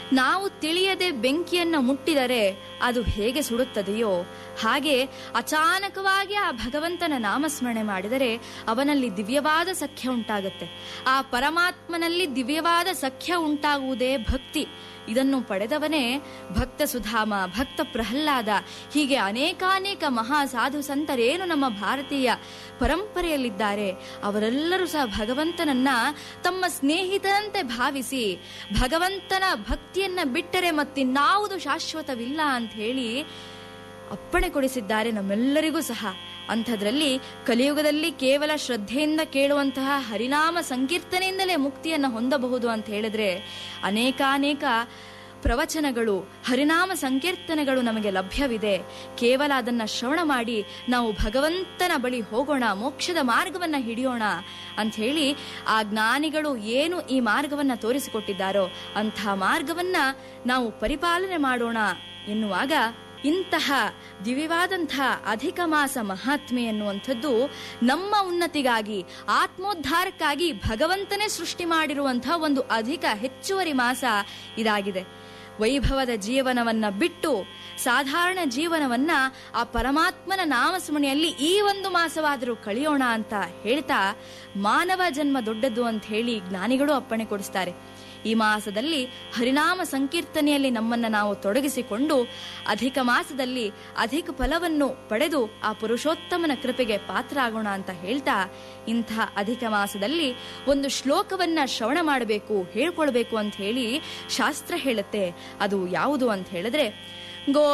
ನಾವು ತಿಳಿಯದೆ ಬೆಂಕಿಯನ್ನ ಮುಟ್ಟಿದರೆ ಅದು ಹೇಗೆ ಸುಡುತ್ತದೆಯೋ ಹಾಗೆ ಅಚಾನಕವಾಗಿ ಆ ಭಗವಂತನ ನಾಮಸ್ಮರಣೆ ಮಾಡಿದರೆ ಅವನಲ್ಲಿ ದಿವ್ಯವಾದ ಸಖ್ಯ ಉಂಟಾಗುತ್ತೆ ಆ ಪರಮಾತ್ಮನಲ್ಲಿ ದಿವ್ಯವಾದ ಸಖ್ಯ ಉಂಟಾಗುವುದೇ ಭಕ್ತಿ ಇದನ್ನು ಪಡೆದವನೇ ಭಕ್ತ ಸುಧಾಮ ಭಕ್ತ ಪ್ರಹ್ಲಾದ ಹೀಗೆ ಅನೇಕಾನೇಕ ಮಹಾ ಸಾಧು ಸಂತರೇನು ನಮ್ಮ ಭಾರತೀಯ ಪರಂಪರೆಯಲ್ಲಿದ್ದಾರೆ ಅವರೆಲ್ಲರೂ ಸಹ ಭಗವಂತನನ್ನ ತಮ್ಮ ಸ್ನೇಹಿತರಂತೆ ಭಾವಿಸಿ ಭಗವಂತನ ಭಕ್ತಿಯನ್ನ ಬಿಟ್ಟರೆ ಮತ್ತಿನ್ನಾವುದು ಶಾಶ್ವತವಿಲ್ಲ ಅಂತ ಹೇಳಿ ಅಪ್ಪಣೆ ಕೊಡಿಸಿದ್ದಾರೆ ನಮ್ಮೆಲ್ಲರಿಗೂ ಸಹ ಅಂಥದ್ರಲ್ಲಿ ಕಲಿಯುಗದಲ್ಲಿ ಕೇವಲ ಶ್ರದ್ಧೆಯಿಂದ ಕೇಳುವಂತಹ ಹರಿನಾಮ ಸಂಕೀರ್ತನೆಯಿಂದಲೇ ಮುಕ್ತಿಯನ್ನು ಹೊಂದಬಹುದು ಅಂತ ಹೇಳಿದ್ರೆ ಅನೇಕಾನೇಕ ಪ್ರವಚನಗಳು ಹರಿನಾಮ ಸಂಕೀರ್ತನೆಗಳು ನಮಗೆ ಲಭ್ಯವಿದೆ ಕೇವಲ ಅದನ್ನ ಶ್ರವಣ ಮಾಡಿ ನಾವು ಭಗವಂತನ ಬಳಿ ಹೋಗೋಣ ಮೋಕ್ಷದ ಮಾರ್ಗವನ್ನ ಹಿಡಿಯೋಣ ಅಂತ ಹೇಳಿ ಆ ಜ್ಞಾನಿಗಳು ಏನು ಈ ಮಾರ್ಗವನ್ನ ತೋರಿಸಿಕೊಟ್ಟಿದ್ದಾರೋ ಅಂಥ ಮಾರ್ಗವನ್ನ ನಾವು ಪರಿಪಾಲನೆ ಮಾಡೋಣ ಎನ್ನುವಾಗ ಇಂತಹ ದಿವ್ಯವಾದಂತಹ ಅಧಿಕ ಮಾಸ ಮಹಾತ್ಮೆ ಎನ್ನುವಂಥದ್ದು ನಮ್ಮ ಉನ್ನತಿಗಾಗಿ ಆತ್ಮೋದ್ಧಾರಕ್ಕಾಗಿ ಭಗವಂತನೇ ಸೃಷ್ಟಿ ಮಾಡಿರುವಂತಹ ಒಂದು ಅಧಿಕ ಹೆಚ್ಚುವರಿ ಮಾಸ ಇದಾಗಿದೆ ವೈಭವದ ಜೀವನವನ್ನ ಬಿಟ್ಟು ಸಾಧಾರಣ ಜೀವನವನ್ನ ಆ ಪರಮಾತ್ಮನ ನಾಮಸ್ಮರಣೆಯಲ್ಲಿ ಈ ಒಂದು ಮಾಸವಾದರೂ ಕಳೆಯೋಣ ಅಂತ ಹೇಳ್ತಾ ಮಾನವ ಜನ್ಮ ದೊಡ್ಡದು ಅಂತ ಹೇಳಿ ಜ್ಞಾನಿಗಳು ಅಪ್ಪಣೆ ಕೊಡಿಸ್ತಾರೆ ಈ ಮಾಸದಲ್ಲಿ ಹರಿನಾಮ ಸಂಕೀರ್ತನೆಯಲ್ಲಿ ನಮ್ಮನ್ನ ನಾವು ತೊಡಗಿಸಿಕೊಂಡು ಅಧಿಕ ಮಾಸದಲ್ಲಿ ಅಧಿಕ ಫಲವನ್ನು ಪಡೆದು ಆ ಪುರುಷೋತ್ತಮನ ಕೃಪೆಗೆ ಪಾತ್ರ ಆಗೋಣ ಅಂತ ಹೇಳ್ತಾ ಇಂತಹ ಅಧಿಕ ಮಾಸದಲ್ಲಿ ಒಂದು ಶ್ಲೋಕವನ್ನ ಶ್ರವಣ ಮಾಡಬೇಕು ಹೇಳ್ಕೊಳ್ಬೇಕು ಅಂತ ಹೇಳಿ ಶಾಸ್ತ್ರ ಹೇಳುತ್ತೆ ಅದು ಯಾವುದು ಅಂತ ಹೇಳಿದ್ರೆ ಗೋ